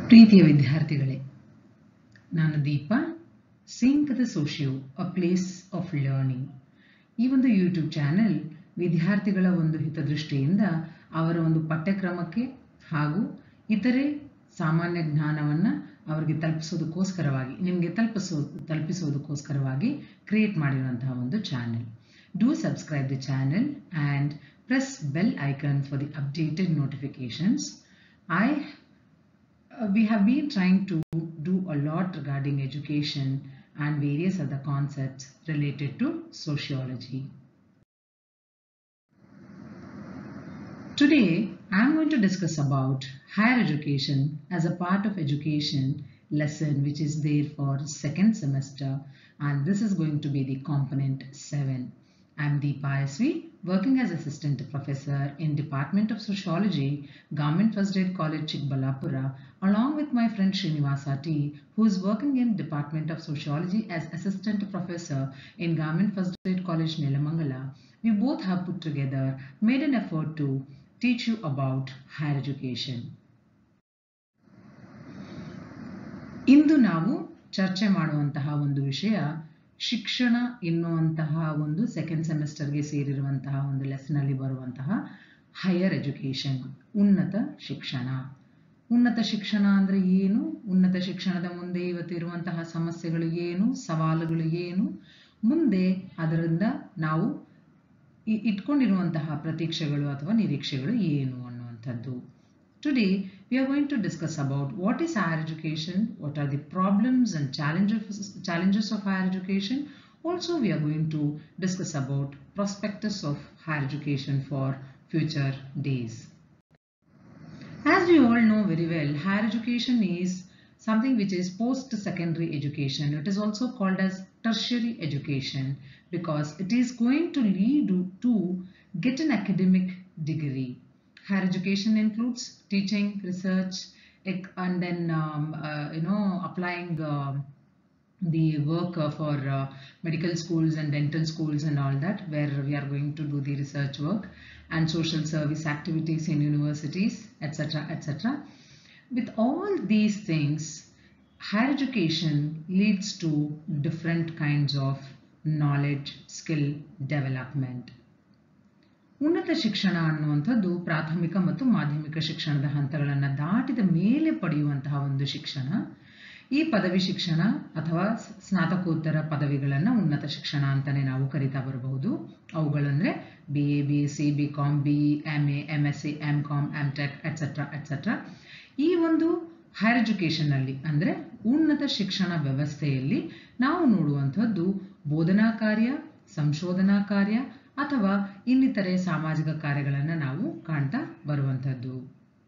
ಪ್ರೀತಿಯ ವಿದ್ಯಾರ್ಥಿಗಳೇ ನಾನು ದೀಪ ಸಿಂಕ್ the Socio a place of learning ಈ ಒಂದು ಯೂಟ್ಯೂಬ್ ಚಾನೆಲ್ ವಿದ್ಯಾರ್ಥಿಗಳ ಒಂದು ಹಿತದೃಷ್ಟಿಯಿಂದ ಅವರ ಒಂದು ಪಠ್ಯಕ್ರಮಕ್ಕೆ ಹಾಗೂ ಇತರೆ ಸಾಮಾನ್ಯ ಜ್ಞಾನವನ್ನು ಅವರಿಗೆ ತಲುಪಿಸೋದಕ್ಕೋಸ್ಕರವಾಗಿ ನಿಮಗೆ ತಲುಪಿಸೋ ತಲುಪಿಸೋದಕ್ಕೋಸ್ಕರವಾಗಿ ಕ್ರಿಯೇಟ್ ಮಾಡಿರುವಂತಹ ಒಂದು channel do subscribe the channel and press bell icon for the updated notifications I uh, we have been trying to do a lot regarding education and various other concepts related to sociology. Today, I am going to discuss about higher education as a part of education lesson which is there for second semester and this is going to be the component 7. I am Deepa SV, working as assistant professor in Department of Sociology, Government First Aid College Chikbalapura, along with my friend Srinivasa T, who is working in Department of Sociology as assistant professor in Government First Aid College Nelamangala. We both have put together, made an effort to teach you about higher education. ಇಂದು ನಾವು ಚರ್ಚೆ ಮಾಡುವಂತಹ ಒಂದು ವಿಷಯ ಶಿಕ್ಷಣ ಎನ್ನುವಂತಹ ಒಂದು second ಸೆಮಿಸ್ಟರ್ಗೆ ಸೇರಿರುವಂತಹ ಒಂದು ಲೆಸನಲ್ಲಿ ಬರುವಂತಹ ಹೈಯರ್ ಎಜುಕೇಷನ್ ಉನ್ನತ ಶಿಕ್ಷಣ ಉನ್ನತ ಶಿಕ್ಷಣ ಅಂದರೆ ಏನು ಉನ್ನತ ಶಿಕ್ಷಣದ ಮುಂದೆ ಇವತ್ತಿರುವಂತಹ ಸಮಸ್ಯೆಗಳು ಏನು ಸವಾಲುಗಳು ಏನು ಮುಂದೆ ಅದರಿಂದ ನಾವು ಇಟ್ಕೊಂಡಿರುವಂತಹ ಪ್ರತೀಕ್ಷೆಗಳು ಅಥವಾ ನಿರೀಕ್ಷೆಗಳು ಏನು ಅನ್ನುವಂಥದ್ದು Today, we are going to discuss about what is higher education, what are the problems and challenges, challenges of higher education. Also, we are going to discuss about prospectus of higher education for future days. As we all know very well, higher education is something which is post-secondary education. It is also called as tertiary education because it is going to lead you to get an academic degree. Higher education includes teaching, research, and then um, uh, you know applying uh, the work uh, for medical schools and dental schools and all that, where we are going to do the research work and social service activities in universities, etc., etc. With all these things, higher education leads to different kinds of knowledge, skill development. ಉನ್ನತ ಶಿಕ್ಷಣ ಅನ್ನುವಂಥದ್ದು ಪ್ರಾಥಮಿಕ ಮತ್ತು ಮಾಧ್ಯಮಿಕ ಶಿಕ್ಷಣದ ಹಂತಗಳನ್ನು ದಾಟಿದ ಮೇಲೆ ಪಡೆಯುವಂತಹ ಒಂದು ಶಿಕ್ಷಣ ಈ ಪದವಿ ಶಿಕ್ಷಣ ಅಥವಾ ಸ್ನಾತಕೋತ್ತರ ಪದವಿಗಳನ್ನು ಉನ್ನತ ಶಿಕ್ಷಣ ಅಂತಾನೆ ನಾವು ಕರಿತಾ ಬರಬಹುದು ಅವುಗಳಂದ್ರೆ B A B S C B com B M A M S C M com M tech etcetera etcetera ಈ ಒಂದು ಹೈಯರ್ ಎಜುಕೇಷನ್ ಅಲ್ಲಿ ಅಂದ್ರೆ ಉನ್ನತ ಶಿಕ್ಷಣ ವ್ಯವಸ್ಥೆಯಲ್ಲಿ ನಾವು ನೋಡುವಂಥದ್ದು ಬೋಧನಾ ಕಾರ್ಯ ಸಂಶೋಧನಾ ಕಾರ್ಯ ಅಥವಾ ಇನ್ನಿತರೆ ಸಾಮಾಜಿಕ ಕಾರ್ಯಗಳನ್ನು ನಾವು ಕಾಣ್ತಾ ಬರುವಂಥದ್ದು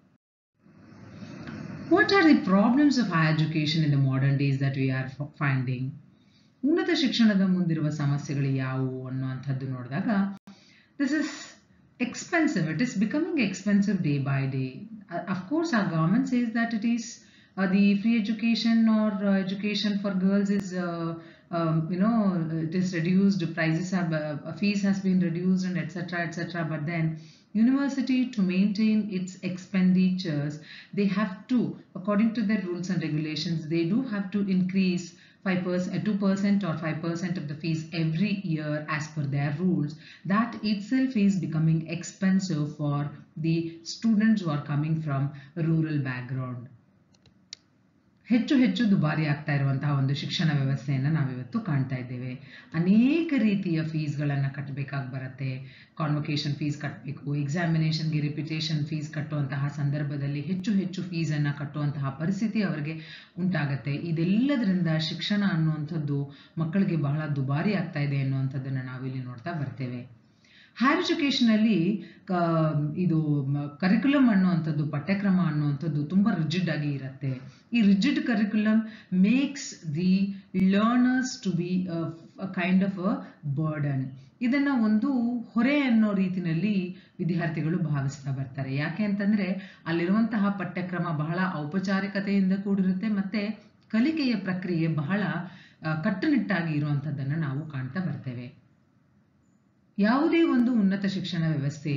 what are the problems of high education in the modern days that we are finding ಉನ್ನತ ಶಿಕ್ಷಣದ ಮುಂದಿರುವ ಸಮಸ್ಯೆಗಳು ಯಾವುವು ಅನ್ನುವಂಥದ್ದು ನೋಡಿದಾಗ this is expensive it is becoming expensive day by day of course ಆ government says that it is the free education or education for girls is um, you know it is reduced prices have uh, fees has been reduced and etc etc but then university to maintain its expenditures they have to according to their rules and regulations they do have to increase 5% 2% or 5% of the fees every year as per their rules that itself is becoming expensive for the students who are coming from rural background ಹೆಚ್ಚು ಹೆಚ್ಚು ದುಬಾರಿ ಆಗ್ತಾ ಇರುವಂತಹ ಒಂದು ಶಿಕ್ಷಣ ವ್ಯವಸ್ಥೆಯನ್ನು ನಾವಿವತ್ತು ಕಾಣ್ತಾ ಇದ್ದೇವೆ ಅನೇಕ ರೀತಿಯ ಫೀಸ್ಗಳನ್ನು ಕಟ್ಟಬೇಕಾಗಿ ಬರುತ್ತೆ ಕಾನ್ವೊಕೇಶನ್ ಫೀಸ್ ಕಟ್ಟಬೇಕು ಎಕ್ಸಾಮಿನೇಷನ್ಗೆ ರಿಪಿಟೇಷನ್ ಫೀಸ್ ಕಟ್ಟುವಂತಹ ಸಂದರ್ಭದಲ್ಲಿ ಹೆಚ್ಚು ಹೆಚ್ಚು ಫೀಸನ್ನು ಕಟ್ಟುವಂತಹ ಪರಿಸ್ಥಿತಿ ಅವರಿಗೆ ಉಂಟಾಗತ್ತೆ ಇದೆಲ್ಲದರಿಂದ ಶಿಕ್ಷಣ ಅನ್ನುವಂಥದ್ದು ಮಕ್ಕಳಿಗೆ ಬಹಳ ದುಬಾರಿ ಆಗ್ತಾ ಇದೆ ಅನ್ನುವಂಥದ್ದನ್ನು ನಾವಿಲ್ಲಿ ನೋಡ್ತಾ ಬರ್ತೇವೆ ಹೈಯರ್ ಎಜುಕೇಷನ್ ಅಲ್ಲಿ ಇದು ಕರಿಕ್ಯುಲಮ್ ಅನ್ನುವಂಥದ್ದು ಪಠ್ಯಕ್ರಮ ಅನ್ನುವಂಥದ್ದು ತುಂಬಾ ರಿಜಿಡ್ ಆಗಿ ಇರುತ್ತೆ ಈ rigid curriculum makes the learners to be kind of a burden ಇದನ್ನ ಒಂದು ಹೊರೆ ಅನ್ನೋ ರೀತಿನಲ್ಲಿ ವಿದ್ಯಾರ್ಥಿಗಳು ಭಾವಿಸ್ತಾ ಬರ್ತಾರೆ ಯಾಕೆ ಅಂತಂದ್ರೆ ಅಲ್ಲಿರುವಂತಹ ಪಠ್ಯಕ್ರಮ ಬಹಳ ಔಪಚಾರಿಕತೆಯಿಂದ ಕೂಡಿರುತ್ತೆ ಮತ್ತೆ ಕಲಿಕೆಯ ಪ್ರಕ್ರಿಯೆ ಬಹಳ ಕಟ್ಟುನಿಟ್ಟಾಗಿ ಇರುವಂಥದ್ದನ್ನು ನಾವು ಕಾಣ್ತಾ ಬರ್ತೇವೆ ಯಾವುದೇ ಒಂದು ಉನ್ನತ ಶಿಕ್ಷಣ ವ್ಯವಸ್ಥೆಯಲ್ಲಿ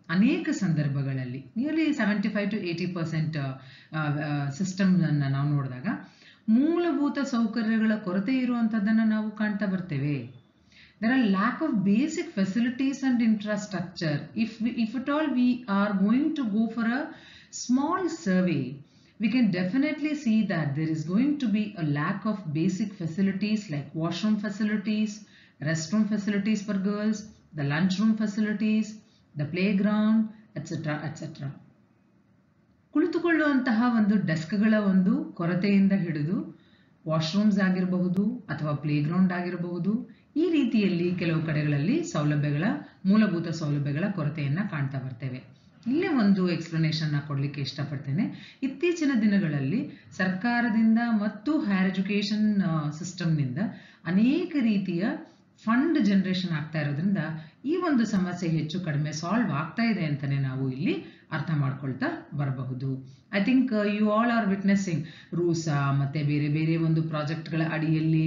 ಅನೇಕ ಸಂದರ್ಭಗಳಲ್ಲಿ nearly seventy five to eighty percent ಸಿಸ್ಟಮ್ನ ನಾವು ನೋಡಿದಾಗ ಮೂಲಭೂತ ಸೌಕರ್ಯಗಳ ಕೊರತೆ ಇರುವಂಥದ್ದನ್ನು ನಾವು ಕಾಣ್ತಾ ಬರ್ತೇವೆ there are lack of basic facilities and infrastructure if we, if at all we are going to go for a small survey we can definitely see that there is going to be a lack of basic facilities like washroom facilities restroom facilities for girls the lunchroom facilities the playground etc etc ಕುಳಿತುಕೊಳ್ಳುವಂತಹ ಒಂದು ಡೆಸ್ಕ್ಗಳ ಒಂದು ಕೊರತೆಯಿಂದ ಹಿಡಿದು washrooms ಆಗಿರಬಹುದು ಅಥವಾ playground ಆಗಿರಬಹುದು ಈ ರೀತಿಯಲ್ಲಿ ಕೆಲವು ಕಡೆಗಳಲ್ಲಿ ಸೌಲಭ್ಯಗಳ ಮೂಲಭೂತ ಸೌಲಭ್ಯಗಳ ಕೊರತೆಯನ್ನ ಕಾಣ್ತಾ ಬರ್ತೇವೆ ಇಲ್ಲೇ ಒಂದು ಎಕ್ಸ್ಪ್ಲನೇಷನ್ ಕೊಡಲಿಕ್ಕೆ ಇಷ್ಟಪಡ್ತೇನೆ ಇತ್ತೀಚಿನ ದಿನಗಳಲ್ಲಿ ಸರ್ಕಾರದಿಂದ ಮತ್ತು ಹೈಯರ್ ಎಜುಕೇಷನ್ ಸಿಸ್ಟಮ್ನಿಂದ ಅನೇಕ ರೀತಿಯ ಫಂಡ್ ಜನರೇಷನ್ ಆಗ್ತಾ ಇರೋದ್ರಿಂದ ಈ ಒಂದು ಸಮಸ್ಯೆ ಹೆಚ್ಚು ಕಡಿಮೆ ಸಾಲ್ವ್ ಆಗ್ತಾ ಇದೆ ಅಂತಲೇ ನಾವು ಇಲ್ಲಿ ಅರ್ಥ ಮಾಡ್ಕೊಳ್ತಾ ಬರಬಹುದು I think you all are witnessing RUSA ಮತ್ತು ಬೇರೆ ಬೇರೆ ಒಂದು ಪ್ರಾಜೆಕ್ಟ್ಗಳ ಅಡಿಯಲ್ಲಿ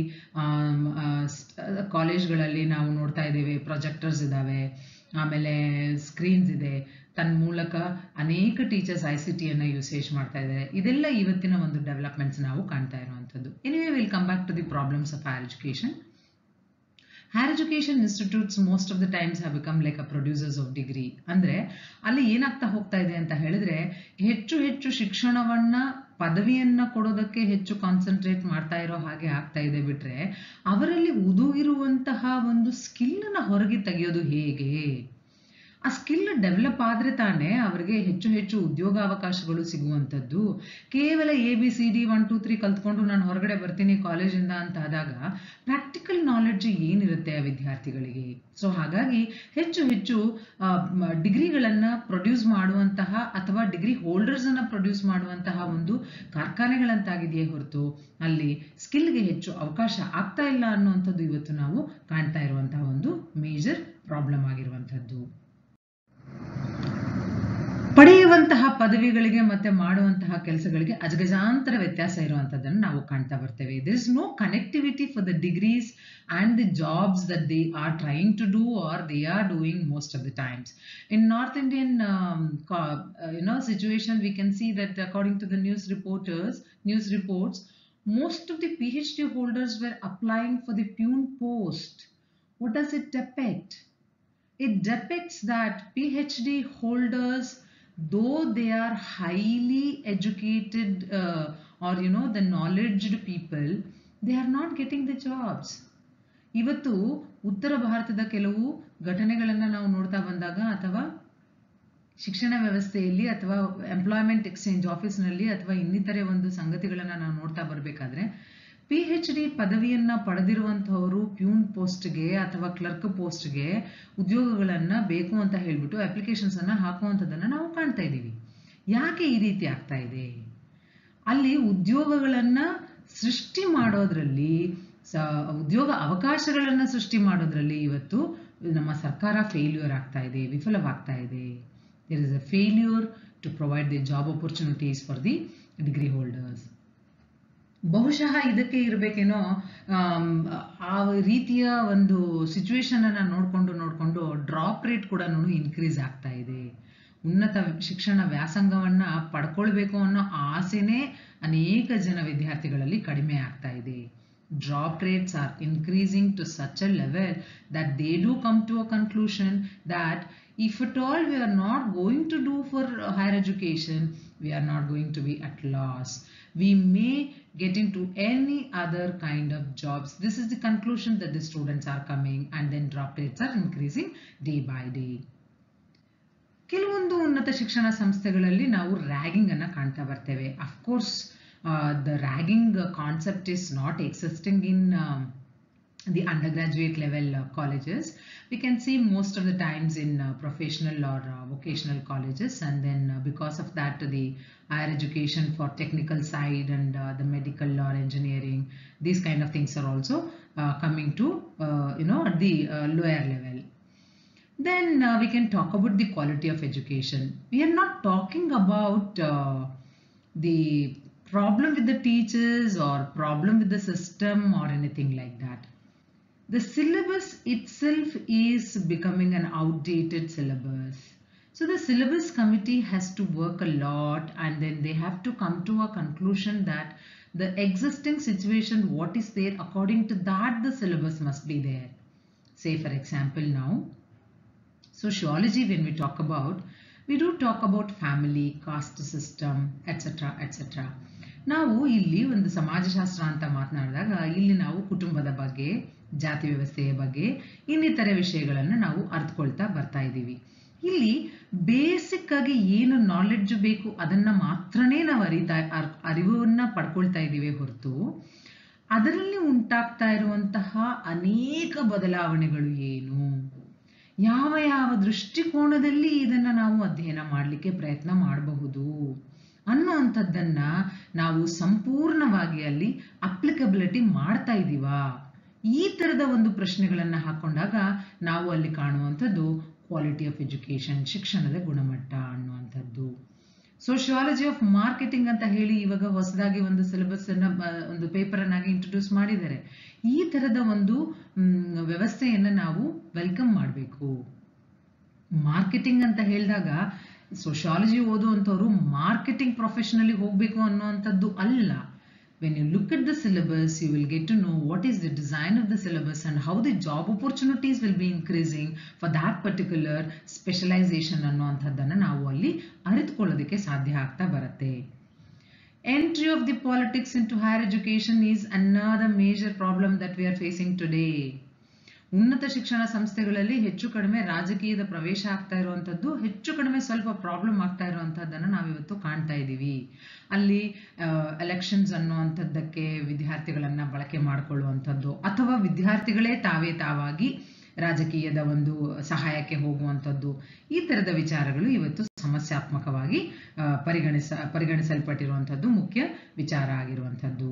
ಕಾಲೇಜ್ಗಳಲ್ಲಿ ನಾವು ನೋಡ್ತಾ ಇದ್ದೇವೆ ಪ್ರಾಜೆಕ್ಟರ್ಸ್ ಇದ್ದಾವೆ ಆಮೇಲೆ ಸ್ಕ್ರೀನ್ಸ್ ಇದೆ ತನ್ನ ಮೂಲಕ ಅನೇಕ ಟೀಚರ್ಸ್ ಐ ಸಿ ಟಿಯನ್ನು ಯೂಸೇಜ್ ಮಾಡ್ತಾ ಇದ್ದಾರೆ ಇದೆಲ್ಲ ಇವತ್ತಿನ ಒಂದು ಡೆವಲಪ್ಮೆಂಟ್ಸ್ ನಾವು ಕಾಣ್ತಾ ಇರುವಂಥದ್ದು anyway will come back to the problems of higher education higher education institutes most of the times have become like a producers of degree ಅಂದರೆ ಅಲ್ಲಿ ಏನಾಗ್ತಾ ಹೋಗ್ತಾ ಇದೆ ಅಂತ ಹೇಳಿದ್ರೆ ಹೆಚ್ಚು ಹೆಚ್ಚು ಶಿಕ್ಷಣವನ್ನ ಪದವಿಯನ್ನ ಕೊಡೋದಕ್ಕೆ ಹೆಚ್ಚು ಕಾನ್ಸಂಟ್ರೇಟ್ ಮಾಡ್ತಾ ಇರೋ ಹಾಗೆ ಆಗ್ತಾ ಇದೆ ಬಿಟ್ರೆ ಅವರಲ್ಲಿ ಉದುಗಿರುವಂತಹ ಒಂದು ಸ್ಕಿಲ್ನ ಹೊರಗೆ ತೆಗೆಯೋದು ಹೇಗೆ ಆ ಸ್ಕಿಲ್ ಡೆವಲಪ್ ಆದ್ರೆ ತಾನೇ ಅವರಿಗೆ ಹೆಚ್ಚು ಹೆಚ್ಚು ಉದ್ಯೋಗಾವಕಾಶಗಳು ಸಿಗುವಂಥದ್ದು ಕೇವಲ A B C D one two three ಕಲ್ತ್ಕೊಂಡು ನಾನು ಹೊರಗಡೆ ಬರ್ತೀನಿ ಕಾಲೇಜಿಂದ ಅಂತ ಆದಾಗ ಪ್ರಾಕ್ಟಿಕಲ್ ನಾಲೆಡ್ಜ್ ಏನಿರುತ್ತೆ ಆ ವಿದ್ಯಾರ್ಥಿಗಳಿಗೆ ಸೊ ಹಾಗಾಗಿ ಹೆಚ್ಚು ಹೆಚ್ಚು ಡಿಗ್ರಿಗಳನ್ನು ಪ್ರೊಡ್ಯೂಸ್ ಮಾಡುವಂತಹ ಅಥವಾ ಡಿಗ್ರಿ ಹೋಲ್ಡರ್ಸ್ ಅನ್ನ ಪ್ರೊಡ್ಯೂಸ್ ಮಾಡುವಂತಹ ಒಂದು ಕಾರ್ಖಾನೆಗಳಂತಾಗಿದೆಯೇ ಹೊರತು ಅಲ್ಲಿ ಸ್ಕಿಲ್ಗೆ ಹೆಚ್ಚು ಅವಕಾಶ ಆಗ್ತಾ ಇಲ್ಲ ಅನ್ನುವಂಥದ್ದು ಇವತ್ತು ನಾವು ಕಾಣ್ತಾ ಇರುವಂತಹ ಒಂದು ಮೇಜರ್ ಪ್ರಾಬ್ಲಮ್ ಆಗಿರುವಂಥದ್ದು ಪಡೆಯುವಂತಹ ಪದವಿಗಳಿಗೆ ಮತ್ತೆ ಮಾಡುವಂತಹ ಕೆಲಸಗಳಿಗೆ ಅಜಗಜಾಂತರ ವ್ಯತ್ಯಾಸ ಇರುವಂತದ್ದನ್ನು ನಾವು ಕಾಣ್ತಾ ಬರ್ತೇವೆ there is no connectivity for the degrees and the jobs that they are trying to do or they are doing most of the times in North Indian you know situation we can see that according to the news reporters news reports most of the phd holders were applying for the pune post what does it depict it depicts that phd holders though they are highly educated uh, or you know the knowledged people they are not getting the jobs ಇವತ್ತು ಉತ್ತರ ಭಾರತದ ಕೆಲವು ಘಟನೆಗಳನ್ನು ನಾವು ನೋಡ್ತಾ ಬಂದಾಗ ಅಥವಾ ಶಿಕ್ಷಣ ವ್ಯವಸ್ಥೆಯಲ್ಲಿ ಅಥವಾ ಎಂಪ್ಲಾಯ್ಮೆಂಟ್ ಎಕ್ಸ್ಚೇಂಜ್ ಆಫೀಸ್ನಲ್ಲಿ ಅಥವಾ ಇನ್ನಿತರೆ ಒಂದು ಸಂಗತಿಗಳನ್ನು ನಾವು ನೋಡ್ತಾ ಬರಬೇಕಾದ್ರೆ ಪಿ ಎಚ್ ಡಿ ಪದವಿಯನ್ನ ಪಡೆದಿರುವಂತಹವರು ಪ್ಯೂನ್ ಪೋಸ್ಟ್ಗೆ ಅಥವಾ ಕ್ಲರ್ಕ್ ಪೋಸ್ಟ್ಗೆ ಉದ್ಯೋಗಗಳನ್ನ ಬೇಕು ಅಂತ ಹೇಳ್ಬಿಟ್ಟು ಅಪ್ಲಿಕೇಶನ್ಸ್ ಅನ್ನ ಹಾಕುವಂಥದ್ದನ್ನ ನಾವು ಕಾಣ್ತಾ ಇದ್ದೀವಿ ಯಾಕೆ ಈ ರೀತಿ ಆಗ್ತಾ ಇದೆ ಅಲ್ಲಿ ಉದ್ಯೋಗಗಳನ್ನ ಸೃಷ್ಟಿ ಮಾಡೋದ್ರಲ್ಲಿ ಸ ಉದ್ಯೋಗ ಅವಕಾಶಗಳನ್ನ ಸೃಷ್ಟಿ ಮಾಡೋದ್ರಲ್ಲಿ ಇವತ್ತು ನಮ್ಮ ಸರ್ಕಾರ ಫೇಲ್ಯೂರ್ ಆಗ್ತಾ ಇದೆ ವಿಫಲವಾಗ್ತಾ ಇದೆ there is a failure to provide the job opportunities for the degree holders ಬಹುಶಃ ಇದಕ್ಕೆ ಇರಬೇಕೇನೋ ಆ ರೀತಿಯ ಒಂದು ಸಿಚುವೇಶನ್ ಅನ್ನ ನೋಡ್ಕೊಂಡು ನೋಡ್ಕೊಂಡು ಡ್ರಾಪ್ ರೇಟ್ ಕೂಡ ಇನ್ಕ್ರೀಸ್ ಆಗ್ತಾ ಇದೆ ಉನ್ನತ ಶಿಕ್ಷಣ ವ್ಯಾಸಂಗವನ್ನ ಪಡ್ಕೊಳ್ಬೇಕು ಅನ್ನೋ ಆಸೆನೇ ಅನೇಕ ಜನ ವಿದ್ಯಾರ್ಥಿಗಳಲ್ಲಿ ಕಡಿಮೆ ಆಗ್ತಾ ಇದೆ drop rates are increasing to such a level that they do come to a conclusion that if at all we are not going to do for higher education, we are not going to be at loss. We may get into any other kind of jobs. This is the conclusion that the students are coming and then drop rates are increasing day by day. ಕೆಲವೊಂದು ಉನ್ನತ ಶಿಕ್ಷಣ ಸಂಸ್ಥೆಗಳಲ್ಲಿ ನಾವು ragging ಅನ್ನ ಕಾಣ್ತಾ ಬರ್ತೇವೆ of course the ragging uh, concept is not existing in um, the undergraduate level uh, colleges. We can see most of the times in uh, professional or vocational colleges and then because of that the higher education for technical side and the medical or engineering, these kind of things are also coming to, you know, at the lower level. Then we can talk about the quality of education. We are not talking about the problem with the teachers or problem with the system or anything like that. The syllabus itself is becoming an outdated syllabus. So the syllabus committee has to work a lot and then they have to come to a conclusion that the existing situation, what is there, according to that the syllabus must be there. Say for example now, sociology when we talk about, we do talk about family, caste system, etc. etc. ನಾವು ಇಲ್ಲಿ ಒಂದು ಸಮಾಜಶಾಸ್ತ್ರ ಅಂತ ಮಾತನಾಡಿದಾಗ ಇಲ್ಲಿ ನಾವು ಕುಟುಂಬದ ಬಗ್ಗೆ ಜಾತಿ ವ್ಯವಸ್ಥೆಯ ಬಗ್ಗೆ ಇನ್ನಿತರೆ ವಿಷಯಗಳನ್ನು ನಾವು ಅರ್ಥಕೊಳ್ತಾ ಬರ್ತಾ ಇದ್ದೀವಿ ಇಲ್ಲಿ ಬೇಸಿಕ್ ಆಗಿ ಏನು ನಾಲೆಡ್ಜ್ ಬೇಕು ಅದನ್ನ ಮಾತ್ರನೇ ನಾವು ಅರಿತಾ ಅರಿವನ್ನ ಪಡ್ಕೊಳ್ತಾ ಇದ್ದೀವಿ ಹೊರತು ಅದರಲ್ಲಿ ಉಂಟಾಗ್ತಾ ಇರುವಂತಹ ಅನೇಕ ಬದಲಾವಣೆಗಳು ಏನು ಯಾವ ಯಾವ ದೃಷ್ಟಿಕೋನದಲ್ಲಿ ಇದನ್ನ ನಾವು ಅಧ್ಯಯನ ಮಾಡಲಿಕ್ಕೆ ಪ್ರಯತ್ನ ಮಾಡಬಹುದು ಅನ್ನುವಂಥದ್ದನ್ನ ನಾವು ಸಂಪೂರ್ಣವಾಗಿ ಅಲ್ಲಿ ಅಪ್ಲಿಕಬಿಲಿಟಿ ಮಾಡ್ತಾ ಇದ್ದೀವಾ ಈ ತರದ ಒಂದು ಪ್ರಶ್ನೆಗಳನ್ನ ಹಾಕೊಂಡಾಗ ನಾವು ಅಲ್ಲಿ ಕಾಣುವಂಥದ್ದು ಕ್ವಾಲಿಟಿ ಆಫ್ ಎಜುಕೇಶನ್ ಶಿಕ್ಷಣದ ಗುಣಮಟ್ಟ ಅನ್ನುವಂಥದ್ದು ಸೋಶಿಯಾಲಜಿ ಆಫ್ ಮಾರ್ಕೆಟಿಂಗ್ ಅಂತ ಹೇಳಿ ಇವಾಗ ಹೊಸದಾಗಿ ಒಂದು ಸಿಲೆಬಸ್ ಅನ್ನ ಒಂದು ಪೇಪರ್ ಅನ್ನಾಗಿ ಇಂಟ್ರೊಡ್ಯೂಸ್ ಮಾಡಿದ್ದಾರೆ ಈ ತರದ ಒಂದು ವ್ಯವಸ್ಥೆಯನ್ನ ನಾವು ವೆಲ್ಕಮ್ ಮಾಡಬೇಕು ಮಾರ್ಕೆಟಿಂಗ್ ಅಂತ ಹೇಳಿದಾಗ ಸೋಶಿಯಾಲಜಿ ಓದುವಂಥವ್ರು ಮಾರ್ಕೆಟಿಂಗ್ ಪ್ರೊಫೆಷನಲ್ಲಿ ಹೋಗಬೇಕು ಅನ್ನುವಂಥದ್ದು ಅಲ್ಲ when you look at the syllabus you will get to know what is the design of the syllabus and how the job opportunities will be increasing for that particular specialization ಅನ್ನುವಂಥದ್ದನ್ನು ನಾವು ಅಲ್ಲಿ ಅರಿತುಕೊಳ್ಳೋದಕ್ಕೆ ಸಾಧ್ಯ ಆಗ್ತಾ ಬರುತ್ತೆ entry of the politics into higher education is another major problem that we are facing today ಉನ್ನತ ಶಿಕ್ಷಣ ಸಂಸ್ಥೆಗಳಲ್ಲಿ ಹೆಚ್ಚು ಕಡಿಮೆ ರಾಜಕೀಯದ ಪ್ರವೇಶ ಆಗ್ತಾ ಇರುವಂಥದ್ದು ಹೆಚ್ಚು ಕಡಿಮೆ ಸ್ವಲ್ಪ ಪ್ರಾಬ್ಲಮ್ ಆಗ್ತಾ ಇರುವಂಥದ್ದನ್ನು ನಾವಿವತ್ತು ಕಾಣ್ತಾ ಇದ್ದೀವಿ ಅಲ್ಲಿ ಎಲೆಕ್ಷನ್ಸ್ ಅನ್ನುವಂಥದ್ದಕ್ಕೆ ವಿದ್ಯಾರ್ಥಿಗಳನ್ನ ಬಳಕೆ ಮಾಡಿಕೊಳ್ಳುವಂಥದ್ದು ಅಥವಾ ವಿದ್ಯಾರ್ಥಿಗಳೇ ತಾವೇ ತಾವಾಗಿ ರಾಜಕೀಯದ ಒಂದು ಸಹಾಯಕ್ಕೆ ಹೋಗುವಂಥದ್ದು ಈ ಥರದ ವಿಚಾರಗಳು ಇವತ್ತು ಸಮಸ್ಯಾತ್ಮಕವಾಗಿ ಪರಿಗಣಿಸ ಪರಿಗಣಿಸಲ್ಪಟ್ಟಿರುವಂಥದ್ದು ಮುಖ್ಯ ವಿಚಾರ ಆಗಿರುವಂಥದ್ದು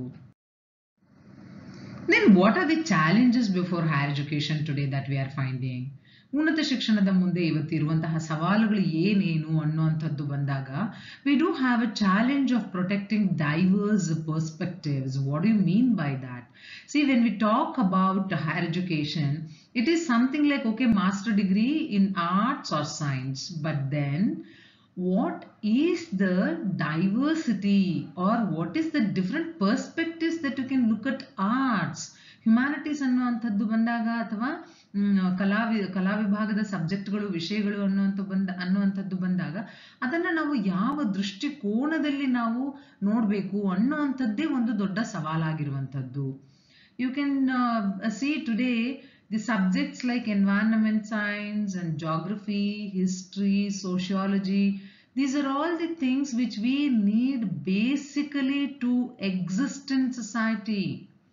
Then what are the challenges before higher education today that we are finding? ಉನ್ನತ ಶಿಕ್ಷಣದ ಮುಂದೆ ಇವತ್ತಿರುವಂತಹ ಸವಾಲುಗಳು ಏನೇನು ಅನ್ನುವಂಥದ್ದು ಬಂದಾಗ we do have a challenge of protecting diverse perspectives what you mean by that see when we talk about higher education it is something like okay master degree in arts or science but then what is the diversity or what is the different perspectives that you can look at arts humanities ಅನ್ನುವಂಥದ್ದು ಬಂದಾಗ ಅಥವಾ ಕಲಾ ಕಲಾ ವಿಭಾಗದ ಸಬ್ಜೆಕ್ಟ್ಗಳು ವಿಷಯಗಳು ಅನ್ನುವಂಥ ಬಂದ ಅನ್ನುವಂಥದ್ದು ಬಂದಾಗ ಅದನ್ನು ನಾವು ಯಾವ ದೃಷ್ಟಿಕೋನದಲ್ಲಿ ನಾವು ನೋಡಬೇಕು ಅನ್ನುವಂಥದ್ದೇ ಒಂದು ದೊಡ್ಡ ಸವಾಲಾಗಿರುವಂಥದ್ದು you can see today the subjects like environment science and geography, history, sociology, these are all the things which we need basically to exist in society.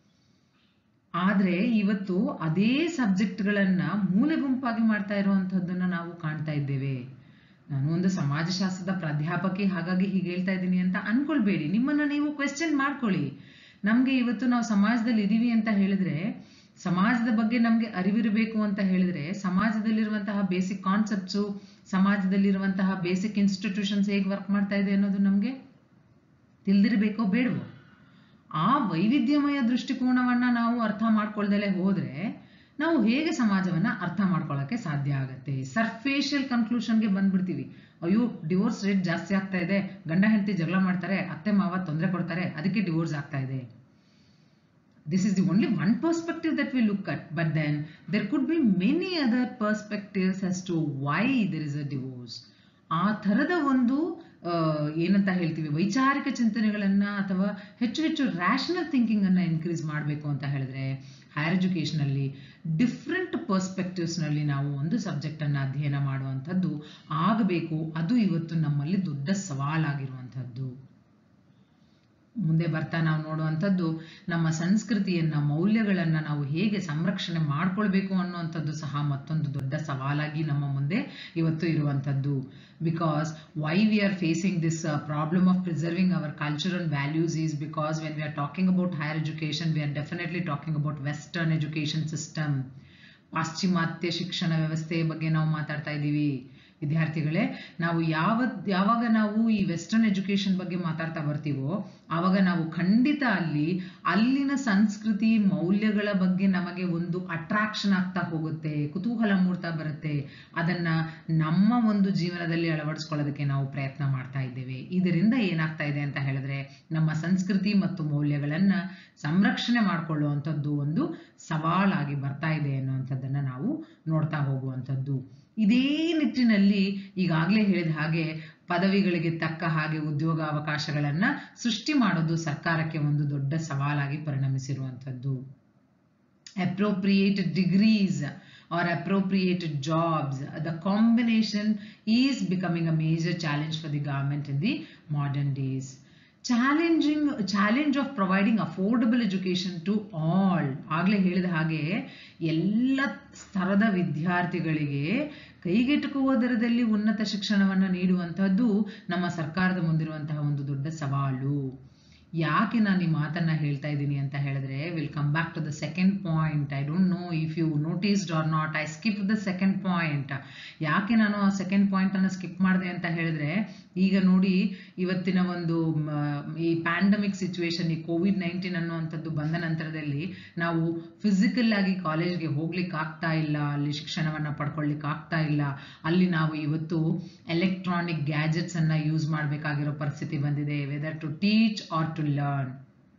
ಆದ್ರೆ ಇವತ್ತು ಅದೇ ಸಬ್ಜೆಕ್ಟ್ಗಳನ್ನ ಮೂಲೆ ಗುಂಪಾಗಿ ಮಾಡ್ತಾ ಇರುವಂತಹದ್ದನ್ನ ನಾವು ಕಾಣ್ತಾ ಇದ್ದೇವೆ ನಾನು ಒಂದು ಸಮಾಜಶಾಸ್ತ್ರದ ಪ್ರಾಧ್ಯಾಪಕಿ ಹಾಗಾಗಿ ಹೀಗೆ ಹೇಳ್ತಾ ಇದ್ದೀನಿ ಅಂತ ಅನ್ಕೊಳ್ಬೇಡಿ ನಿಮ್ಮನ್ನ ನೀವು ಕ್ವೆಶ್ಚನ್ ಮಾಡ್ಕೊಳ್ಳಿ ನಮ್ಗೆ ಇವತ್ತು ನಾವು ಸಮಾಜದಲ್ಲಿ ಇದೀವಿ ಅಂತ ಹೇಳಿದ್ರೆ ಸಮಾಜದ ಬಗ್ಗೆ ನಮಗೆ ಅರಿವಿರಬೇಕು ಅಂತ ಹೇಳಿದ್ರೆ ಸಮಾಜದಲ್ಲಿರುವಂತಹ ಬೇಸಿಕ್ ಕಾನ್ಸೆಪ್ಟ್ಸು ಸಮಾಜದಲ್ಲಿರುವಂತಹ ಬೇಸಿಕ್ ಇನ್ಸ್ಟಿಟ್ಯೂಷನ್ಸ್ ಹೇಗೆ ವರ್ಕ್ ಮಾಡ್ತಾ ಇದೆ ಅನ್ನೋದು ನಮಗೆ ತಿಳಿದಿರಬೇಕೋ ಬೇಡವೋ ಆ ವೈವಿಧ್ಯಮಯ ದೃಷ್ಟಿಕೋನವನ್ನ ನಾವು ಅರ್ಥ ಮಾಡ್ಕೊಳ್ದಲೇ ಹೋದ್ರೆ ನಾವು ಹೇಗೆ ಸಮಾಜವನ್ನ ಅರ್ಥ ಮಾಡ್ಕೊಳ್ಳೋಕೆ ಸಾಧ್ಯ ಆಗುತ್ತೆ ಸರ್ಫೇಶಿಯಲ್ ಕನ್ಕ್ಲೂಷನ್ಗೆ ಬಂದ್ಬಿಡ್ತೀವಿ ಅಯ್ಯೋ ಡಿವೋರ್ಸ್ ರೇಟ್ ಜಾಸ್ತಿ ಆಗ್ತಾ ಇದೆ ಗಂಡ ಹೆಂಡತಿ ಜಗಳ ಮಾಡ್ತಾರೆ ಅತ್ತೆ ಮಾವ ತೊಂದರೆ ಕೊಡ್ತಾರೆ ಅದಕ್ಕೆ ಡಿವೋರ್ಸ್ ಆಗ್ತಾ ಇದೆ this is the only one perspective that we look at but then there could be many other perspectives as to why there is a divorce ಆ ಥರದ ಒಂದು ಏನಂತ ಹೇಳ್ತೀವಿ ವೈಚಾರಿಕ ಚಿಂತನೆಗಳನ್ನ ಅಥವಾ ಹೆಚ್ಚು ಹೆಚ್ಚು ರ್ಯಾಷನಲ್ ಥಿಂಕಿಂಗ್ ಅನ್ನ ಇನ್ಕ್ರೀಸ್ ಮಾಡಬೇಕು ಅಂತ ಹೇಳಿದ್ರೆ ಹೈಯರ್ ಎಜುಕೇಷನಲ್ಲಿ ಡಿಫ್ರೆಂಟ್ ಪರ್ಸ್ಪೆಕ್ಟಿವ್ಸ್ನಲ್ಲಿ ನಾವು ಒಂದು ಸಬ್ಜೆಕ್ಟ್ ಅನ್ನ ಅಧ್ಯಯನ ಮಾಡುವಂಥದ್ದು ಆಗಬೇಕು ಅದು ಇವತ್ತು ನಮ್ಮಲ್ಲಿ ದೊಡ್ಡ ಸವಾಲಾಗಿರುವಂಥದ್ದು ಮುಂದೆ ಬರ್ತಾ ನಾವು ನೋಡುವಂಥದ್ದು ನಮ್ಮ ಸಂಸ್ಕೃತಿಯನ್ನ ಮೌಲ್ಯಗಳನ್ನ ನಾವು ಹೇಗೆ ಸಂರಕ್ಷಣೆ ಮಾಡ್ಕೊಳ್ಬೇಕು ಅನ್ನುವಂಥದ್ದು ಸಹ ಮತ್ತೊಂದು ದೊಡ್ಡ ಸವಾಲಾಗಿ ನಮ್ಮ ಮುಂದೆ ಇವತ್ತು ಇರುವಂಥದ್ದು because why we are facing this problem of preserving our culture and values is because when we are talking about higher education we are definitely talking about western education system ಪಾಶ್ಚಿಮಾತ್ಯ ಶಿಕ್ಷಣ ವ್ಯವಸ್ಥೆಯ ಬಗ್ಗೆ ನಾವು ಮಾತಾಡ್ತಾ ಇದ್ದೀವಿ ವಿದ್ಯಾರ್ಥಿಗಳೇ ನಾವು ಯಾವ ಯಾವಾಗ ನಾವು ಈ ವೆಸ್ಟರ್ನ್ ಎಜುಕೇಶನ್ ಬಗ್ಗೆ ಮಾತಾಡ್ತಾ ಬರ್ತೀವೋ ಆವಾಗ ನಾವು ಖಂಡಿತ ಅಲ್ಲಿ ಅಲ್ಲಿನ ಸಂಸ್ಕೃತಿ ಮೌಲ್ಯಗಳ ಬಗ್ಗೆ ನಮಗೆ ಒಂದು ಅಟ್ರಾಕ್ಷನ್ ಆಗ್ತಾ ಹೋಗುತ್ತೆ ಕುತೂಹಲ ಮೂಡ್ತಾ ಬರುತ್ತೆ ಅದನ್ನ ನಮ್ಮ ಒಂದು ಜೀವನದಲ್ಲಿ ಅಳವಡಿಸ್ಕೊಳ್ಳೋದಕ್ಕೆ ನಾವು ಪ್ರಯತ್ನ ಮಾಡ್ತಾ ಇದ್ದೇವೆ ಇದರಿಂದ ಏನಾಗ್ತಾ ಇದೆ ಅಂತ ಹೇಳಿದ್ರೆ ನಮ್ಮ ಸಂಸ್ಕೃತಿ ಮತ್ತು ಮೌಲ್ಯಗಳನ್ನ ಸಂರಕ್ಷಣೆ ಮಾಡಿಕೊಳ್ಳುವಂಥದ್ದು ಒಂದು ಸವಾಲಾಗಿ ಬರ್ತಾ ಇದೆ ಅನ್ನುವಂಥದ್ದನ್ನ ನಾವು ನೋಡ್ತಾ ಹೋಗುವಂಥದ್ದು ಇದೇ ನಿಟ್ಟಿನಲ್ಲಿ ಈಗಾಗಲೇ ಹೇಳಿದ ಹಾಗೆ ಪದವಿಗಳಿಗೆ ತಕ್ಕ ಹಾಗೆ ಉದ್ಯೋಗ ಅವಕಾಶಗಳನ್ನ ಸೃಷ್ಟಿ ಮಾಡೋದು ಸರ್ಕಾರಕ್ಕೆ ಒಂದು ದೊಡ್ಡ ಸವಾಲಾಗಿ ಪರಿಣಮಿಸಿರುವಂಥದ್ದು appropriate degrees or appropriated jobs. The combination is becoming a major challenge for the government in the modern days. Challenging challenge of providing affordable education to all ಆಗಲೇ ಹೇಳಿದ ಹಾಗೆ ಎಲ್ಲ ಸ್ತರದ ವಿದ್ಯಾರ್ಥಿಗಳಿಗೆ ಕೈಗೆಟುಕುವ ದರದಲ್ಲಿ ಉನ್ನತ ಶಿಕ್ಷಣವನ್ನು ನೀಡುವಂತಹದ್ದು ನಮ್ಮ ಸರ್ಕಾರದ ಮುಂದಿರುವಂತಹ ಒಂದು ದೊಡ್ಡ ಸವಾಲು ಯಾಕೆ ನಾನು ಈ ಮಾತನ್ನ ಹೇಳ್ತಾ ಇದ್ದೀನಿ ಅಂತ ಹೇಳಿದ್ರೆ will come back to the second point I don't know if you noticed or not I skip the second point ಯಾಕೆ ನಾನು ಆ ಸೆಕೆಂಡ್ ಪಾಯಿಂಟ್ ಅನ್ನು ಸ್ಕಿಪ್ ಮಾಡಿದೆ ಅಂತ ಹೇಳಿದ್ರೆ ಈಗ ನೋಡಿ ಇವತ್ತಿನ ಒಂದು ಈ ಪ್ಯಾಂಡಮಿಕ್ ಸಿಚುವೇಶನ್ ಈ ಕೋವಿಡ್ ನೈನ್ಟೀನ್ ಅನ್ನುವಂಥದ್ದು ಬಂದ ನಂತರದಲ್ಲಿ ನಾವು ಫಿಸಿಕಲ್ ಆಗಿ ಕಾಲೇಜ್ಗೆ ಹೋಗ್ಲಿಕ್ಕೆ ಆಗ್ತಾ ಇಲ್ಲ ಅಲ್ಲಿ ಶಿಕ್ಷಣವನ್ನ ಪಡ್ಕೊಳ್ಳಿಕ್ಕೆ ಆಗ್ತಾ ಇಲ್ಲ ಅಲ್ಲಿ ನಾವು ಇವತ್ತು ಎಲೆಕ್ಟ್ರಾನಿಕ್ ಗ್ಯಾಜೆಟ್ಸ್ ಅನ್ನ ಯೂಸ್ ಮಾಡಬೇಕಾಗಿರೋ ಪರಿಸ್ಥಿತಿ ಬಂದಿದೆ whether to teach or to learn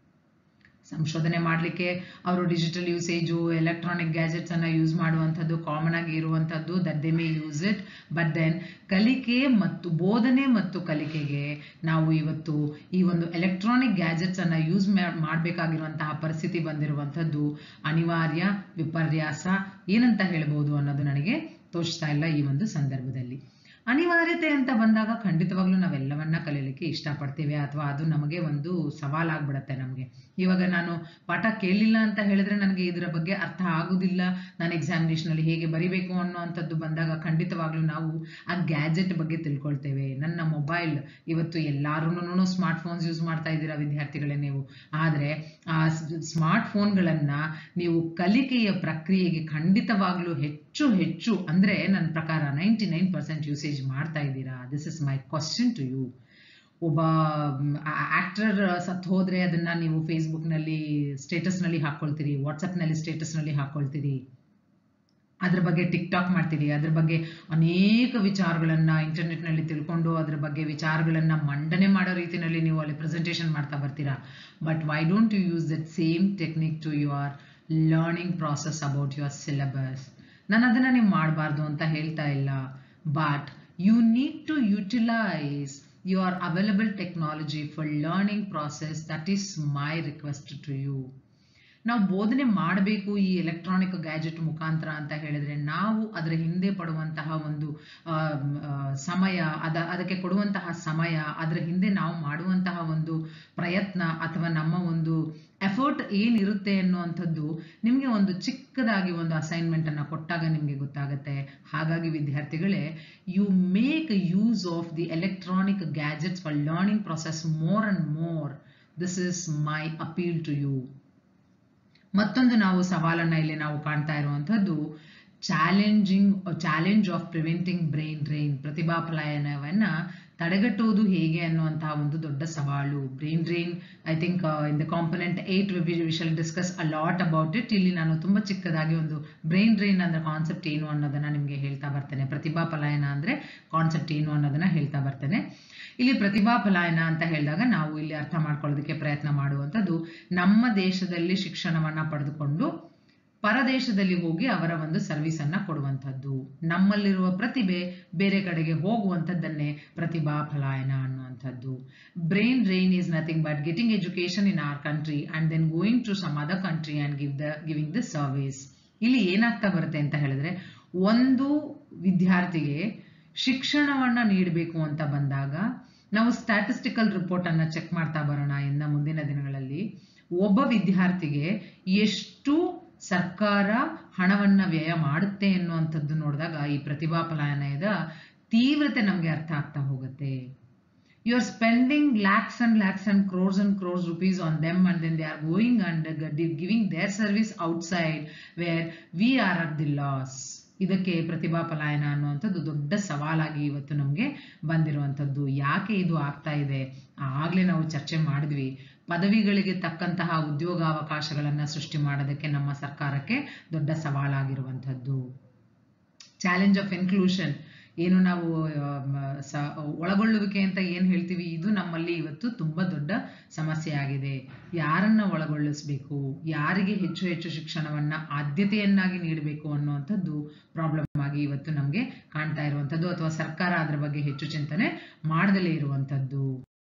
ಸಂಶೋಧನೆ ಮಾಡಲಿಕ್ಕೆ ಅವರು ಡಿಜಿಟಲ್ ಯೂಸೇಜು ಎಲೆಕ್ಟ್ರಾನಿಕ್ ಗ್ಯಾಜೆಟ್ಸ್ ಅನ್ನ ಯೂಸ್ ಮಾಡುವಂಥದ್ದು ಕಾಮನ್ ಆಗಿ ಇರುವಂಥದ್ದು that they may use it but then ಕಲಿಕೆ ಮತ್ತು ಬೋಧನೆ ಮತ್ತು ಕಲಿಕೆಗೆ ನಾವು ಇವತ್ತು ಈ ಒಂದು ಎಲೆಕ್ಟ್ರಾನಿಕ್ ಗ್ಯಾಜೆಟ್ಸ್ ಅನ್ನ ಯೂಸ್ ಮಾಡಬೇಕಾಗಿರುವಂತಹ ಪರಿಸ್ಥಿತಿ ಬಂದಿರುವಂಥದ್ದು ಅನಿವಾರ್ಯ ವಿಪರ್ಯಾಸ ಏನಂತ ಹೇಳ್ಬೋದು ಅನ್ನೋದು ನನಗೆ ತೋಚ್ತಾ ಇಲ್ಲ ಈ ಒಂದು ಸಂದರ್ಭದಲ್ಲಿ ಅನಿವಾರ್ಯತೆ ಅಂತ ಬಂದಾಗ ಖಂಡಿತವಾಗ್ಲೂ ನಾವೆಲ್ಲವನ್ನ ಕಲೀಲಿಕ್ಕೆ ಇಷ್ಟಪಡ್ತೀವಿ ಅಥವಾ ಅದು ನಮಗೆ ಒಂದು ಸವಾಲಾಗ್ಬಿಡತ್ತೆ ನಮಗೆ ಇವಾಗ ನಾನು ಪಾಠ ಕೇಳಲಿಲ್ಲ ಅಂತ ಹೇಳಿದ್ರೆ ನನಗೆ ಇದರ ಬಗ್ಗೆ ಅರ್ಥ ಆಗುದಿಲ್ಲ ನಾನು ಎಕ್ಸಾಮಿನೇಷನ್ ಅಲ್ಲಿ ಹೇಗೆ ಬರಿಬೇಕು ಅನ್ನೋವಂಥದ್ದು ಬಂದಾಗ ಖಂಡಿತವಾಗ್ಲೂ ನಾವು ಆ ಗ್ಯಾಜೆಟ್ ಬಗ್ಗೆ ತಿಳ್ಕೊಳ್ತೇವೆ ನನ್ನ ಮೊಬೈಲ್ ಇವತ್ತು ಎಲ್ಲಾರು ಸ್ಮಾರ್ಟ್ ಫೋನ್ಸ್ ಯೂಸ್ ಮಾಡ್ತಾ ಇದ್ದೀರಾ ವಿದ್ಯಾರ್ಥಿಗಳೇ ನೀವು ಆದರೆ ಆ ಸ್ಮಾರ್ಟ್ ಫೋನ್ಗಳನ್ನ ನೀವು ಕಲಿಕೆಯ ಪ್ರಕ್ರಿಯೆಗೆ ಖಂಡಿತವಾಗ್ಲೂ ಹೆಚ್ಚು ಹೆಚ್ಚು ಅಂದ್ರೆ ನನ್ನ ಪ್ರಕಾರ ನೈಂಟಿ ನೈನ್ ಪರ್ಸೆಂಟ್ ಯೂಸೇಜ್ ಮಾಡ್ತಾ ಇದ್ದೀರಾ this is my question to you ಒಬ್ಬ ಆಕ್ಟರ್ ಸತ್ ಹೋದ್ರೆ ಅದನ್ನ ನೀವು ಫೇಸ್ಬುಕ್ ನಲ್ಲಿ ಸ್ಟೇಟಸ್ ನಲ್ಲಿ ಹಾಕೊಳ್ತೀರಿ ವಾಟ್ಸಪ್ ನಲ್ಲಿ ಸ್ಟೇಟಸ್ ನಲ್ಲಿ ಹಾಕೊಳ್ತೀರಿ ಅದ್ರ ಬಗ್ಗೆ ಟಿಕ್ ಟಾಕ್ ಮಾಡ್ತೀರಿ ಅದ್ರ ಬಗ್ಗೆ ಅನೇಕ ವಿಚಾರಗಳನ್ನ ಇಂಟರ್ನೆಟ್ ನಲ್ಲಿ ತಿಳ್ಕೊಂಡು ಅದ್ರ ಬಗ್ಗೆ ವಿಚಾರಗಳನ್ನ ಮಂಡನೆ ಮಾಡೋ ರೀತಿನಲ್ಲಿ ನೀವು ಅಲ್ಲಿ ಪ್ರೆಸೆಂಟೇಷನ್ ಮಾಡ್ತಾ ಬರ್ತೀರಾ but why don't you use that same technique to your learning process about your syllabus ನಾನು ಅದನ್ನ ನೀವು ಮಾಡಬಾರ್ದು ಅಂತ ಹೇಳ್ತಾ ಇಲ್ಲ but you need to utilise your available technology for learning process that is my request to you ನಾವು ಬೋಧನೆ ಮಾಡಬೇಕು ಈ ಎಲೆಕ್ಟ್ರಾನಿಕ್ ಗ್ಯಾಜೆಟ್ ಮುಖಾಂತರ ಅಂತ ಹೇಳಿದ್ರೆ ನಾವು ಅದರ ಹಿಂದೆ ಪಡುವಂತಹ ಒಂದು ಸಮಯ ಅದ ಅದಕ್ಕೆ ಕೊಡುವಂತಹ ಸಮಯ ಅದರ ಹಿಂದೆ ನಾವು ಮಾಡುವಂತಹ ಒಂದು ಪ್ರಯತ್ನ ಅಥವಾ ನಮ್ಮ ಒಂದು ಎಫರ್ಟ್ ಏನಿರುತ್ತೆ ಅನ್ನುವಂಥದ್ದು ನಿಮಗೆ ಒಂದು ಚಿಕ್ಕದಾಗಿ ಒಂದು ಅಸೈನ್ಮೆಂಟ್ ಅನ್ನ ಕೊಟ್ಟಾಗ ನಿಮಗೆ ಗೊತ್ತಾಗುತ್ತೆ ಹಾಗಾಗಿ ವಿದ್ಯಾರ್ಥಿಗಳೇ you make use of the electronic gadgets for learning process more and more this is my appeal to you ಮತ್ತೊಂದು ನಾವು ಸವಾಲನ್ನ ಇಲ್ಲಿ ನಾವು ಕಾಣ್ತಾ ಇರುವಂತದ್ದು challenging challenge of preventing brain drain ಪ್ರತಿಭಾ ಪಲಾಯನವನ್ನ ತಡೆಗಟ್ಟುವುದು ಹೇಗೆ ಅನ್ನುವಂತಹ ಒಂದು ದೊಡ್ಡ ಸವಾಲು brain drain I think in the component eight we shall discuss a lot about it ಇಲ್ಲಿ ನಾನು ತುಂಬಾ ಚಿಕ್ಕದಾಗಿ ಒಂದು ಬ್ರೈನ್ ಡ್ರೈನ್ ಅಂದ್ರೆ ಕಾನ್ಸೆಪ್ಟ್ ಏನು ಅನ್ನೋದನ್ನ ನಿಮಗೆ ಹೇಳ್ತಾ ಬರ್ತೇನೆ ಪ್ರತಿಭಾ ಪಲಾಯನ ಅಂದ್ರೆ ಕಾನ್ಸೆಪ್ಟ್ ಏನು ಅನ್ನೋದನ್ನ ಹೇಳ್ತಾ ಬರ್ತೇನೆ ಇಲ್ಲಿ ಪ್ರತಿಭಾ ಪಲಾಯನ ಅಂತ ಹೇಳಿದಾಗ ನಾವು ಇಲ್ಲಿ ಅರ್ಥ ಮಾಡ್ಕೊಳ್ಳೋದಕ್ಕೆ ಪ್ರಯತ್ನ ಮಾಡುವಂಥದ್ದು ನಮ್ಮ ದೇಶದಲ್ಲಿ ಶಿಕ್ಷಣವನ್ನ ಪಡೆದುಕೊಂಡು ಪರದೇಶದಲ್ಲಿ ಹೋಗಿ ಅವರ ಒಂದು ಸರ್ವಿಸ್ ಅನ್ನ ಕೊಡುವಂಥದ್ದು ನಮ್ಮಲ್ಲಿರುವ ಪ್ರತಿಭೆ ಬೇರೆ ಕಡೆಗೆ ಹೋಗುವಂಥದ್ದನ್ನೇ ಪ್ರತಿಭಾ ಫಲಾಯನ ಅನ್ನುವಂಥದ್ದು brain drain is nothing but getting education in our country and then going to some other country and give the giving the service ಇಲ್ಲಿ ಏನಾಗ್ತಾ ಬರುತ್ತೆ ಅಂತ ಹೇಳಿದ್ರೆ ಒಂದು ವಿದ್ಯಾರ್ಥಿಗೆ ಶಿಕ್ಷಣವನ್ನ ನೀಡಬೇಕು ಅಂತ ಬಂದಾಗ ನಾವು ಸ್ಟ್ಯಾಟಿಸ್ಟಿಕಲ್ ರಿಪೋರ್ಟ್ ಅನ್ನ ಚೆಕ್ ಮಾಡ್ತಾ ಬರೋಣ ಇನ್ನ ಮುಂದಿನ ದಿನಗಳಲ್ಲಿ ಒಬ್ಬ ವಿದ್ಯಾರ್ಥಿಗೆ ಎಷ್ಟು ಸರ್ಕಾರ ಹಣವನ್ನ ವ್ಯಯ ಮಾಡುತ್ತೆ ಎನ್ನುವಂಥದ್ದು ನೋಡಿದಾಗ ಈ ಪ್ರತಿಭಾ ಪಲಾಯನದ ತೀವ್ರತೆ ನಮಗೆ ಅರ್ಥ ಆಗ್ತಾ ಹೋಗುತ್ತೆ you are spending lakhs and lakhs and crores and crores rupees on them and then they are going and giving their service outside where we are at the loss ಇದಕ್ಕೆ ಪ್ರತಿಭಾ ಪಲಾಯನ ಅನ್ನುವಂಥದ್ದು ದೊಡ್ಡ ಸವಾಲಾಗಿ ಇವತ್ತು ನಮಗೆ ಬಂದಿರುವಂಥದ್ದು ಯಾಕೆ ಇದು ಆಗ್ತಾ ಇದೆ ಆಗಲೇ ನಾವು ಚರ್ಚೆ ಮಾಡಿದ್ವಿ ಪದವಿಗಳಿಗೆ ತಕ್ಕಂತಹ ಉದ್ಯೋಗಾವಕಾಶಗಳನ್ನು ಸೃಷ್ಟಿ ಮಾಡೋದಕ್ಕೆ ನಮ್ಮ ಸರ್ಕಾರಕ್ಕೆ ದೊಡ್ಡ ಸವಾಲಾಗಿರುವಂಥದ್ದು ಚಾಲೆಂಜ್ ಆಫ್ ಇನ್ಕ್ಲೂಷನ್ ಏನು ನಾವು ಸ ಒಳಗೊಳ್ಳುವಿಕೆ ಅಂತ ಏನು ಹೇಳ್ತೀವಿ ಇದು ನಮ್ಮಲ್ಲಿ ಇವತ್ತು ತುಂಬ ದೊಡ್ಡ ಸಮಸ್ಯೆ ಆಗಿದೆ ಯಾರನ್ನ ಒಳಗೊಳ್ಳಿಸ್ಬೇಕು ಯಾರಿಗೆ ಹೆಚ್ಚು ಹೆಚ್ಚು ಶಿಕ್ಷಣವನ್ನ ಆದ್ಯತೆಯನ್ನಾಗಿ ನೀಡಬೇಕು ಅನ್ನುವಂಥದ್ದು ಪ್ರಾಬ್ಲಮ್ ಆಗಿ ಇವತ್ತು ನಮಗೆ ಕಾಣ್ತಾ ಇರುವಂಥದ್ದು ಅಥವಾ ಸರ್ಕಾರ ಅದರ ಬಗ್ಗೆ ಹೆಚ್ಚು ಚಿಂತನೆ ಮಾಡದಲೇ ಇರುವಂಥದ್ದು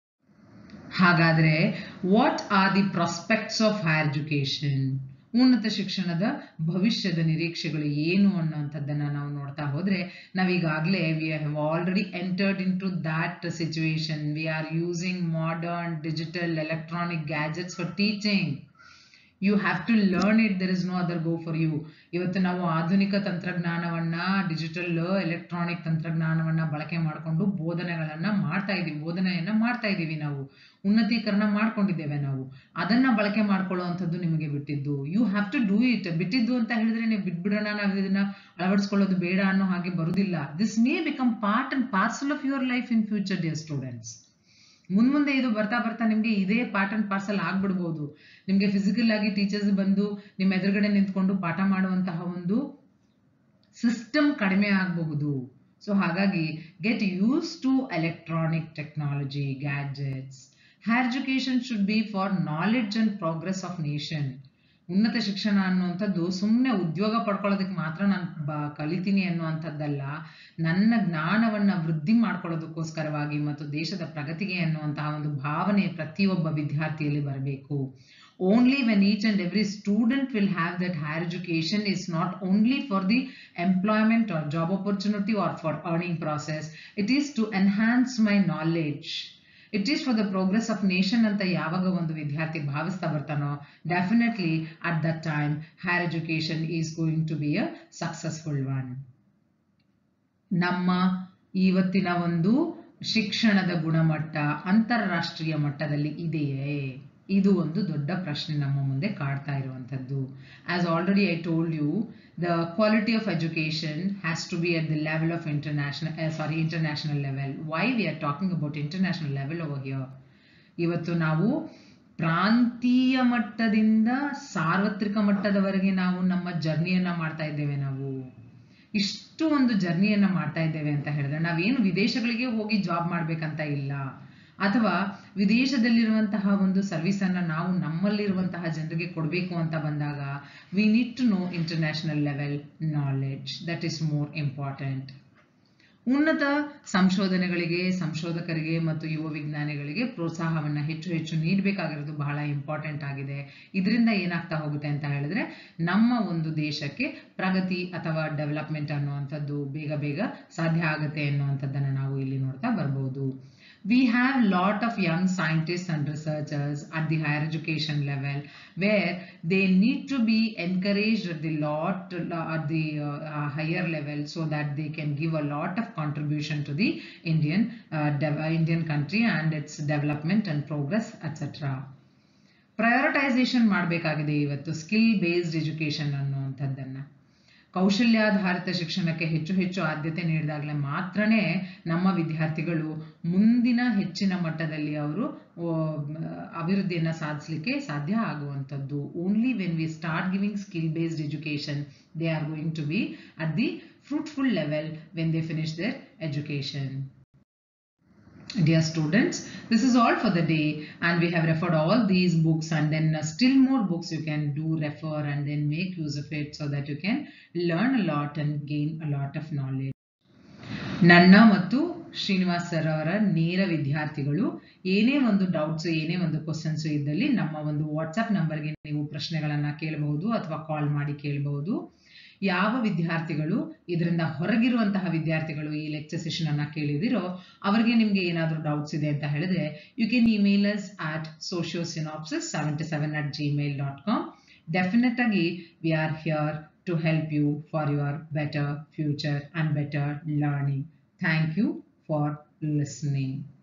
ಹಾಗಾದ್ರೆ what are the prospects of higher education ಉನ್ನತ ಶಿಕ್ಷಣದ ಭವಿಷ್ಯದ ನಿರೀಕ್ಷೆಗಳು ಏನು ಅನ್ನೋಂಥದ್ದನ್ನ ನಾವು ನೋಡ್ತಾ ಹೋದ್ರೆ ನಾವೀಗಾಗಲೇ we have already entered in to that situation we are using modern digital electronic gadgets for teaching you have to learn it there is no other go for you ಇವತ್ತು ನಾವು ಆಧುನಿಕ ತಂತ್ರಜ್ಞಾನವನ್ನ ಡಿಜಿಟಲ್ ಎಲೆಕ್ಟ್ರಾನಿಕ್ ತಂತ್ರಜ್ಞಾನವನ್ನ ಬಳಕೆ ಮಾಡಿಕೊಂಡು ಬೋಧನೆಗಳನ್ನ ಮಾಡ್ತಾ ಇದೀವಿ ಬೋಧನೆಯನ್ನ ಮಾಡ್ತಾ ಇದ್ದೀವಿ ನಾವು ಉನ್ನತೀಕರಣ ಮಾಡ್ಕೊಂಡಿದ್ದೇವೆ ನಾವು ಅದನ್ನ ಬಳಕೆ ಮಾಡ್ಕೊಳ್ಳುವಂಥದ್ದು ನಿಮಗೆ ಬಿಟ್ಟಿದ್ದು you have to do it ಬಿಟ್ಟಿದ್ದು ಅಂತ ಹೇಳಿದ್ರೆ ನೀವು ಬಿಟ್ಬಿಡೋಣ ನಾವು ಇದನ್ನ ಅಳವಡಿಸ್ಕೊಳ್ಳೋದು ಬೇಡ ಅನ್ನೋ ಹಾಗೆ ಬರುದಿಲ್ಲ this may become part and parcel of your life in future dear students ಮುಂದೆ ಇದು ಬರ್ತಾ ಬರ್ತಾ ನಿಮ್ಗೆ ಇದೇ ಪಾರ್ಟ್ ಅಂಡ್ ಪಾರ್ಸಲ್ ಆಗ್ಬಿಡ್ಬೋದು ನಿಮ್ಗೆ ಫಿಸಿಕಲ್ ಆಗಿ ಟೀಚರ್ಸ್ ಬಂದು ನಿಮ್ಮ ಎದುರುಗಡೆ ನಿಂತ್ಕೊಂಡು ಪಾಠ ಮಾಡುವಂತಹ ಒಂದು ಸಿಸ್ಟಮ್ ಕಡಿಮೆ ಆಗಬಹುದು ಸೊ ಹಾಗಾಗಿ get use to electronic technology gadgets higher education should be for knowledge and progress of nation ಉನ್ನತ ಶಿಕ್ಷಣ ಅನ್ನುವಂಥದ್ದು ಸುಮ್ಮನೆ ಉದ್ಯೋಗ ಪಡ್ಕೊಳ್ಳೋದಕ್ಕೆ ಮಾತ್ರ ನಾನು ಬ ಕಲಿತೀನಿ ಅನ್ನುವಂಥದ್ದಲ್ಲ ನನ್ನ ಜ್ಞಾನವನ್ನ ವೃದ್ಧಿ ಮಾಡ್ಕೊಳ್ಳೋದಕ್ಕೋಸ್ಕರವಾಗಿ ಮತ್ತು ದೇಶದ ಪ್ರಗತಿಗೆ ಅನ್ನುವಂತಹ ಒಂದು ಭಾವನೆ ಪ್ರತಿಯೊಬ್ಬ ವಿದ್ಯಾರ್ಥಿಯಲ್ಲಿ ಬರಬೇಕು only when each and every student will have that higher education is not only for the employment or job opportunity or for earning process it is to enhance my knowledge it is for the progress of nation ಅಂತ ಯಾವಾಗ ಒಂದು ವಿದ್ಯಾರ್ಥಿ ಭಾವಿಸ್ತಾ ಬರ್ತಾನೋ definitely at that time higher education is going to be a successful one ನಮ್ಮ ಇವತ್ತಿನ ಒಂದು ಶಿಕ್ಷಣದ ಗುಣಮಟ್ಟ ಅಂತಾರಾಷ್ಟ್ರೀಯ ಮಟ್ಟದಲ್ಲಿ ಇದೆಯೇ ಇದು ಒಂದು ದೊಡ್ಡ ಪ್ರಶ್ನೆ ನಮ್ಮ ಮುಂದೆ ಕಾಡ್ತಾ ಇರುವಂಥದ್ದು as already I told you the quality of education has to be at the level of international sorry international level why we are talking about international level over here ಇವತ್ತು ನಾವು ಪ್ರಾಂತೀಯ ಮಟ್ಟದಿಂದ ಸಾರ್ವತ್ರಿಕ ಮಟ್ಟದವರೆಗೆ ನಾವು ನಮ್ಮ ಜರ್ನಿಯನ್ನ ಮಾಡ್ತಾ ಇದ್ದೇವೆ ನಾವು ಇಷ್ಟು ಒಂದು ಜರ್ನಿಯನ್ನ ಮಾಡ್ತಾ ಇದ್ದೇವೆ ಅಂತ ಹೇಳಿದ್ರೆ ನಾವೇನು ವಿದೇಶಗಳಿಗೆ ಹೋಗಿ ಜಾಬ್ ಮಾಡ್ಬೇಕಂತ ಇಲ್ಲ ಅಥವಾ ವಿದೇಶದಲ್ಲಿರುವಂತಹ ಒಂದು ಸರ್ವಿಸ್ ಅನ್ನ ನಾವು ನಮ್ಮಲ್ಲಿರುವಂತಹ ಜನರಿಗೆ ಕೊಡಬೇಕು ಅಂತ ಬಂದಾಗ we need to know international level knowledge that is more important ಉನ್ನತ ಸಂಶೋಧನೆಗಳಿಗೆ ಸಂಶೋಧಕರಿಗೆ ಮತ್ತು ಯುವ ವಿಜ್ಞಾನಿಗಳಿಗೆ ಪ್ರೋತ್ಸಾಹವನ್ನ ಹೆಚ್ಚು ಹೆಚ್ಚು ನೀಡಬೇಕಾಗಿರೋದು ಬಹಳ ಇಂಪಾರ್ಟೆಂಟ್ ಆಗಿದೆ ಇದರಿಂದ ಏನಾಗ್ತಾ ಹೋಗುತ್ತೆ ಅಂತ ಹೇಳಿದ್ರೆ ನಮ್ಮ ಒಂದು ದೇಶಕ್ಕೆ ಪ್ರಗತಿ ಅಥವಾ ಡೆವಲಪ್ಮೆಂಟ್ ಅನ್ನುವಂಥದ್ದು ಬೇಗ ಬೇಗ ಸಾಧ್ಯ ಆಗುತ್ತೆ ಅನ್ನುವಂಥದ್ದನ್ನು ನಾವು ಇಲ್ಲಿ ನೋಡ್ತಾ ಬರ್ಬೋದು we have lot of young scientists and researchers at the higher education level where they need to be encouraged at the lot at the uh, higher level so that they can give a lot of contribution to the indian uh, indian country and its development and progress etc prioritisation ಮಾಡಬೇಕಾಗಿದೆ ಇವತ್ತು skill based education ಅನ್ನುವಂಥದ್ದನ್ನ ಕೌಶಲ್ಯಾಧಾರಿತ ಶಿಕ್ಷಣಕ್ಕೆ ಹೆಚ್ಚು ಹೆಚ್ಚು ಆದ್ಯತೆ ನೀಡಿದಾಗಲೇ ಮಾತ್ರನೇ ನಮ್ಮ ವಿದ್ಯಾರ್ಥಿಗಳು ಮುಂದಿನ ಹೆಚ್ಚಿನ ಮಟ್ಟದಲ್ಲಿ ಅವರು ಅಭಿವೃದ್ಧಿಯನ್ನು ಸಾಧಿಸಲಿಕ್ಕೆ ಸಾಧ್ಯ ಆಗುವಂಥದ್ದು only when we start giving skill based education they are going to be at the fruitful level when they finish their education Dear students, this is all for the day and we have referred all these books and then uh, still more books you can do refer and then make use of it so that you can learn a lot and gain a lot of knowledge. ನನ್ನ ಮತ್ತು Srinivas sir ಅವರ ನೇರ ವಿದ್ಯಾರ್ಥಿಗಳು ಏನೇ ಒಂದು doubts ಏನೇ ಒಂದು questions ಇದ್ದಲ್ಲಿ ನಮ್ಮ ಒಂದು ವಾಟ್ಸಪ್ ನಂಬರ್ಗೆ ನೀವು ಪ್ರಶ್ನೆಗಳನ್ನ ಕೇಳಬಹುದು ಅಥವಾ ಕಾಲ್ ಮಾಡಿ ಕೇಳಬಹುದು ಯಾವ ವಿದ್ಯಾರ್ಥಿಗಳು ಇದರಿಂದ ಹೊರಗಿರುವಂತಹ ವಿದ್ಯಾರ್ಥಿಗಳು ಈ ಲೆಕ್ಚರ್ ಸೆಷನ್ ಅನ್ನ ಕೇಳಿದಿರೋ ಅವರಿಗೆ ನಿಮ್ಗೆ ಏನಾದರೂ ಡೌಟ್ಸ್ ಇದೆ ಅಂತ ಹೇಳಿದ್ರೆ you can email us at sociosynapsis seventy seven at Gmail dot com definite ಆಗಿ we are here to help you for your better future and better learning thank you for listening